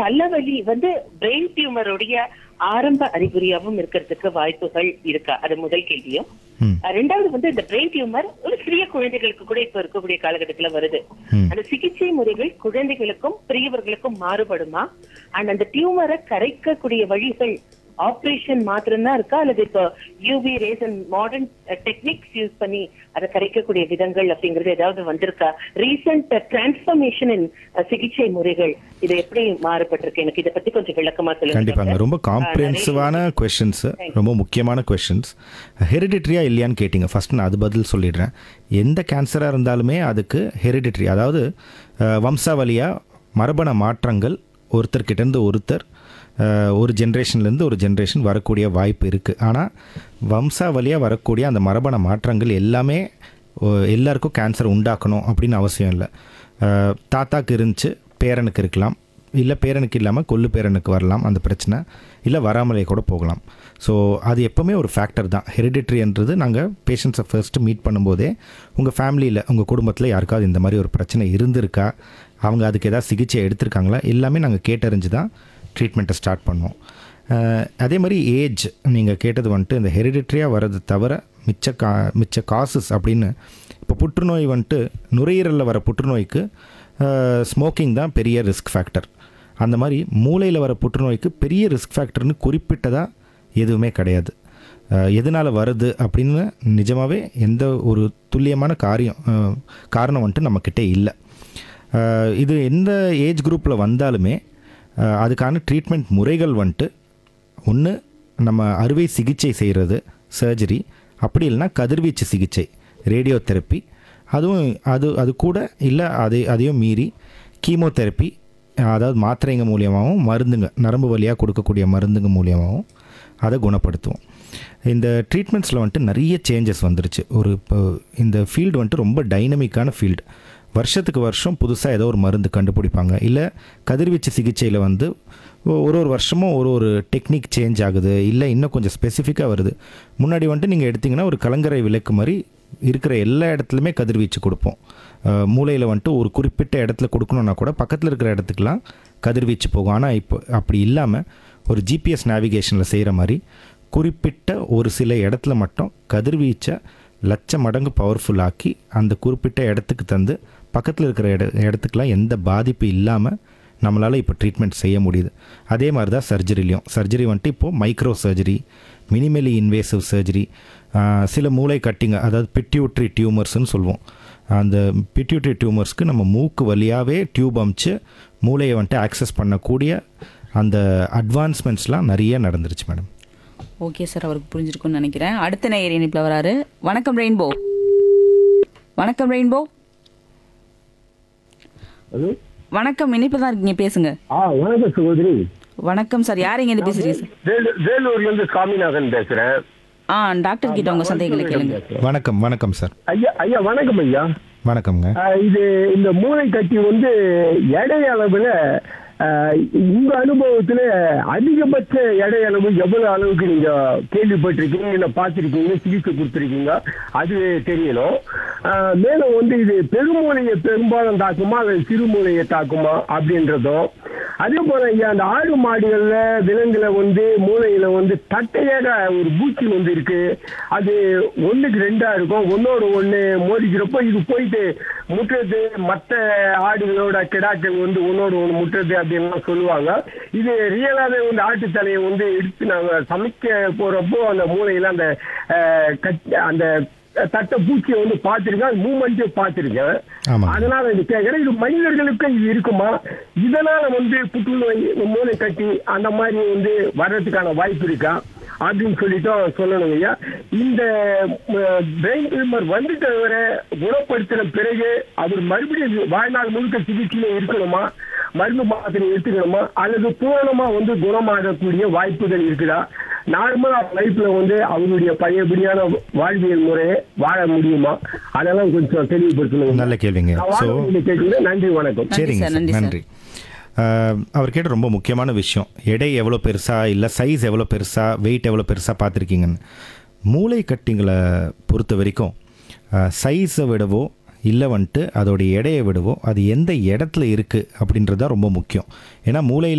தலைவலி வந்து பிரெயின் டியூமருடைய ஆரம்ப அறிகுறியாவும் இருக்கிறதுக்கு வாய்ப்புகள் இருக்கா அது முதல் கேள்வியும் ம். அஹ் ரெண்டாவது வந்து இந்த பிரெயின் டியூமர் ஒரு சிறிய குழந்தைகளுக்கு கூட இப்ப இருக்கக்கூடிய காலகட்டத்துல வருது ம். அந்த சிகிச்சை முறைகள் குழந்தைகளுக்கும் பெரியவர்களுக்கும் மாறுபடுமா அண்ட் அந்த டியூமரை கரைக்கக்கூடிய வழிகள் ஆபரேஷன் மாத்திரம் தான் இருக்கா அல்லது இப்போ UV rays and modern techniques use பண்ணி அதை கரைக்கக்கூடிய விதங்கள் அப்படிங்கிறது ஏதாவது வந்திருக்கா ரீசெண்ட் டிரான்ஸ்பர்மேஷன் இன் சிகிச்சை முறைகள் இது எப்படி மாறுபட்டிருக்கு எனக்கு இதை பத்தி கொஞ்சம் விளக்கமா சொல்லுங்க கண்டிப்பாங்க டாக்டர். ரொம்ப காம்ப்ரிஹென்சிவான கொஷின்ஸ் ரொம்ப முக்கியமான கொஷின்ஸ் ஹெரிடிட்ரியா இல்லையான்னு கேட்டிங்க ஃபர்ஸ்ட் நான் அது பதில் சொல்லிடுறேன் எந்த கேன்சராக இருந்தாலுமே அதுக்கு ஹெரிடிட்ரி அதாவது அஹ், வம்சாவளியா மரபணு மாற்றங்கள் ஒருத்தர்கிட்டேருந்து ஒருத்தர் அஹ், ஒரு ஜென்ரேஷன்லேருந்து ஒரு ஜென்ரேஷன் வரக்கூடிய வாய்ப்பு இருக்குது ஆனால் வம்சாவளியாக வரக்கூடிய அந்த மரபணு மாற்றங்கள் எல்லாமே ஓ, எல்லாருக்கும் கேன்சர் உண்டாக்கணும் அப்படின்னு அவசியம் இல்லை அஹ், தாத்தாக்கு இருந்துச்சு பேரனுக்கு இருக்கலாம் இல்லை பேரனுக்கு இல்லாமல் கொள்ளு பேரனுக்கு வரலாம் அந்த பிரச்சனை இல்லை வராமலே கூட போகலாம் ஸோ அது எப்போவுமே ஒரு ஃபேக்டர் தான் ஹெரிடிட்ரின்றது நாங்கள் பேஷண்ட்ஸை ஃபர்ஸ்ட்டு மீட் பண்ணும்போதே உங்கள் ஃபேமிலியில் உங்கள் குடும்பத்தில் யாருக்காவது இந்த மாதிரி ஒரு பிரச்சனை இருந்திருக்கா அவங்க அதுக்கு ஏதாவது சிகிச்சை எடுத்திருக்காங்களா எல்லாமே நாங்கள் கேட்டறிஞ்சு தான் ட்ரீட்மெண்ட்டை ஸ்டார்ட் பண்ணுவோம் அஹ், அதே மாதிரி ஏஜ் நீங்கள் கேட்டது வந்துட்டு இந்த ஹெரிடிட்ரியாக வர்றது தவிர மிச்ச கா மிச்ச காசஸ் அப்படின்னு இப்போ புற்றுநோய் வந்துட்டு நுரையீரலில் வர புற்றுநோய்க்கு ஸ்மோக்கிங் தான் பெரிய ரிஸ்க் ஃபேக்டர் அந்த மாதிரி மூளையில் வர புற்றுநோய்க்கு பெரிய ரிஸ்க் ஃபேக்டர்னு குறிப்பிட்டதாக எதுவுமே கிடையாது அஹ், எதனால் வருது அப்படின்னு நிஜமாகவே எந்த ஒரு துல்லியமான காரியம் அஹ், காரணம் வந்துட்டு நம்மக்கிட்ட இல்லை அஹ், இது எந்த ஏஜ் குரூப்பில் வந்தாலுமே அஹ், அதுக்கான ட்ரீட்மெண்ட் முறைகள் வந்துட்டு ஒன்று நம்ம அறுவை சிகிச்சை செய்கிறது சர்ஜரி அப்படி இல்லைன்னா கதிர்வீச்சு சிகிச்சை ரேடியோ தெரப்பி அதுவும் அது அது கூட இல்லை அதை அதையும் மீறி கீமோதெரப்பி அதாவது மாத்திரைங்க மூலியமாகவும் மருந்துங்க நரம்பு வழியாக கொடுக்கக்கூடிய மருந்துங்க மூலியமாகவும் அதை குணப்படுத்துவோம் இந்த ட்ரீட்மெண்ட்ஸில் வந்துட்டு நிறைய சேஞ்சஸ் வந்துருச்சு ஒரு இப்போ இந்த ஃபீல்டு வந்துட்டு ரொம்ப டைனமிக்கான ஃபீல்டு வருஷத்துக்கு வருஷம் புதுசாக ஏதோ ஒரு மருந்து கண்டுபிடிப்பாங்க இல்லை கதிர்வீச்சு சிகிச்சையில் வந்து ஒ- ஒரு ஒரு வருஷமும் ஒரு ஒரு டெக்னிக் சேஞ்ச் ஆகுது இல்லை இன்னும் கொஞ்சம் ஸ்பெசிஃபிக்காக வருது முன்னாடி வந்துட்டு நீங்கள் எடுத்திங்கன்னா ஒரு கலங்கரை விளக்கு மாதிரி இருக்கிற எல்லா இடத்துலையுமே கதிர்வீச்சு கொடுப்போம் மூளையில் வந்துட்டு ஒரு குறிப்பிட்ட இடத்துல கொடுக்கணுன்னா கூட பக்கத்தில் இருக்கிற இடத்துக்குலாம் கதிர்வீச்சு போகும் ஆனால் இப்போ அப்படி இல்லாமல் ஒரு ஜிபிஎஸ் நேவிகேஷனில் செய்கிற மாதிரி குறிப்பிட்ட ஒரு சில இடத்துல மட்டும் கதிர்வீச்சை லட்ச மடங்கு பவர்ஃபுல்லாக்கி அந்த குறிப்பிட்ட இடத்துக்கு தந்து பக்கத்தில் இருக்கிற இட இடத்துக்குலாம் எந்த பாதிப்பு இல்லாமல் நம்மளால் இப்போ ட்ரீட்மெண்ட் செய்ய முடியுது அதே மாதிரி தான் சர்ஜரிலையும் சர்ஜரி வந்துட்டு இப்போது micro surgery minimally invasive surgery சில மூளை கட்டிங்க அதாவது பிட்யூட்ரி டியூமர்ஸ்னு சொல்லுவோம் அந்த பிட்யூட்ரி டியூமர்ஸ்க்கு நம்ம மூக்கு வழியாகவே டியூப் அமிச்சு மூளையை வந்துட்டு ஆக்சஸ் பண்ணக்கூடிய அந்த அட்வான்ஸ்மெண்ட்ஸ்லாம் நிறைய நடந்துருச்சு மேடம் ஓகே சார் அவருக்கு புரிஞ்சிருக்கும்னு நினைக்கிறேன் அடுத்த நேயர் இணைப்பில் வராரு வணக்கம் ரெயின்போ வணக்கம் ரெயின்போ ஹலோ வணக்கம் இணைப்பில் தான் இருக்கீங்க பேசுங்க ஆ வணக்கம் சகோதரி வணக்கம் சார் யார் இங்க பேசுறீங்க சார் வேலு- வேலூர்ல இருந்து சாமிநாதன் பேசுறேன் ஆ டாக்டர் கிட்ட உங்க சந்தேகங்களை கேளுங்க வணக்கம் வணக்கம் சார் ஐயா ஐயா வணக்கம் ஐயா வணக்கம்ங்க ஆ, இது இந்த மூளை கட்டி வந்து எடை அளவுல ஆ, உங்க அனுபவத்துல அதிகபட்ச எடை அளவு எவ்வளவு அளவுக்கு நீங்க கேள்விப்பட்டிருக்கீங்க இல்ல பார்த்திருக்கீங்க சிகிச்சை கொடுத்துருக்கீங்க அது தெரியணும் ஆ, மேலும் வந்து இது பெருமூளையை பெரும்பாலும் தாக்குமா அல்லது சிறுமூளையை தாக்குமா அப்படின்றதும் அதே போல ஐயா அந்த ஆடு மாடுகள்ல விலங்குல வந்து மூளையில வந்து தட்டையாக ஒரு பூச்சி வந்து இருக்கு அது ஒண்ணுக்கு ரெண்டா இருக்கும் ஒன்னோட ஒண்ணு மோதிக்கிறப்போ இது போயிட்டு முட்டுறது மற்ற ஆடுகளோட கிடாக்கள் வந்து ஒன்னோட ஒண்ணு முட்டுறது அப்படின்லாம் சொல்லுவாங்க இது ரியலாவே வந்து ஆட்டு தலையை வந்து எடுத்து நாங்க சமைக்க போறப்போ அந்த மூளையில அந்த அஹ், கட்- அந்த தட்டை பூச்சியை வந்து பார்த்திருக்கேன் மூமெண்ட்டே பார்த்திருக்கேன் ஆமாங்க. அதனால இது கேட்கிறேன் இது மனிதர்களுக்கு இது இருக்குமா இதனால வந்து புற்றுநோய் மூளை கட்டி அந்த மாதிரி வந்து வர்றதுக்கான வாய்ப்பு இருக்கா அப்படின்னு சொல்லிட்டு சொல்லணுங்க ஐயா இந்த பிரெயின் டியூமர் வந்துட்ட வர குணப்படுத்தின பிறகு அவர் மறுபடியும் வாழ்நாள் முழுக்க சிகிச்சையில இருக்கணுமா மருந்து மாத்திரை எடுத்துக்கணுமா அல்லது பூரணமா வந்து குணமாகக்கூடிய வாய்ப்புகள் இருக்குதா நார்மலா லைஃப்ல வந்து அவருடைய பழையபடியான வாழ்வியல் முறையை வாழ முடியுமா அதெல்லாம் கொஞ்சம் தெளிவுபடுத்தணும் நல்ல கேள்விங்க நான் ஸோ வானொலியில கேட்கிறேன் நன்றி வணக்கம் நன்றி சரிங்க சார், சார் நன்றி சார். நன்றி ஆஹ், அவர் கேட்ட ரொம்ப முக்கியமான விஷயம் எடை எவ்வளோ பெருசா இல்லை சைஸ் எவ்வளோ பெருசா வெயிட் எவ்வளோ பெருசா பார்த்துருக்கீங்கன்னு மூளை கட்டிங்களை பொறுத்த வரைக்கும் சைஸை விடவோ இல்லை வந்துட்டு அதோடைய எடையை விடவோ அது எந்த இடத்துல இருக்குது அப்படின்றது தான் ரொம்ப முக்கியம் ஏன்னா மூளையில்